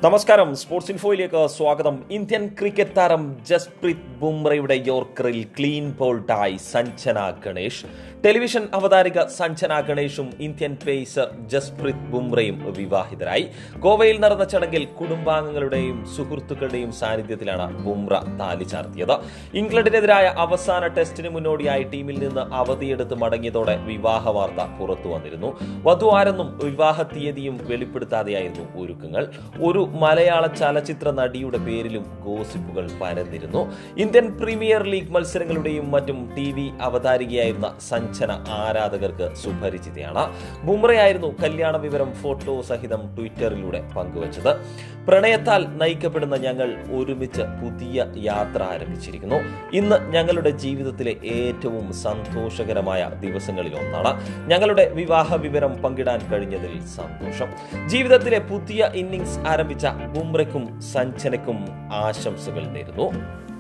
നമസ്കാരം സ്പോർട്സ് ഇൻഫോയിലേക്ക് സ്വാഗതം Indian cricket താരം ജസ്പ്രീത് ബുംറയുടെ യോർക്കറിൽ ക്ലീൻ ബോൾട്ടായി സഞ്ജന ഗണേഷ് ടെലിവിഷൻ അവതാരിക സഞ്ജന ഗണേഷും ഇന്ത്യൻ പേസർ ജസ്പ്രീത് ബുംറയും വിവാഹിതരായി ഗോവയിൽ നടന്ന ചടങ്ങിൽ കുടുംബാംഗങ്ങളുടെയും സുഹൃത്തുക്കളുടെയും സാന്നിധ്യത്തിലാണ് ബുംറ താലി ചാർത്തിയത് ഇംഗ്ലണ്ടിനെതിരായ അവസാന ടെസ്റ്റിന് മുന്നോടിയായി ടീമിൽ നിന്ന് അവധിയെടുത്ത് മടങ്ങിയതോടെ വിവാഹ വാർത്ത പുറത്തു വന്നിരുന്നു വധു ആരെന്നും വിവാഹ തീയതിയും വെളിപ്പെടുത്താതെയായിരുന്നു ഒരുക്കങ്ങൾ ഒരു മലയാള ചലച്ചിത്ര നടിയുടെ പേരിലും ഗോസിപ്പുകൾ പരന്നിരുന്നു ഇന്ത്യൻ പ്രീമിയർ ലീഗ് മത്സരങ്ങളുടെയും മറ്റും ടി വി അവതാരികയായിരുന്ന സഞ്ജന ആരാധകർക്ക് സുപരിചിതയാണ് ബുംറയായിരുന്നു കല്യാണ വിവരം ഫോട്ടോ സഹിതം ട്വിറ്ററിലൂടെ പങ്കുവച്ചത് പ്രണയത്താൽ നയിക്കപ്പെടുന്ന ഞങ്ങൾ ഒരുമിച്ച് പുതിയ യാത്ര ആരംഭിച്ചിരിക്കുന്നു ഇന്ന് ഞങ്ങളുടെ ജീവിതത്തിലെ ഏറ്റവും സന്തോഷകരമായ ദിവസങ്ങളിൽ ഒന്നാണ് ഞങ്ങളുടെ വിവാഹ വിവരം പങ്കിടാൻ കഴിഞ്ഞതിൽ സന്തോഷം ജീവിതത്തിലെ പുതിയ ഇന്നിംഗ്സ് ആരംഭിച്ച ബുംറയ്ക്കും സഞ്ജനയ്ക്കും ആശംസകൾ നേരുന്നു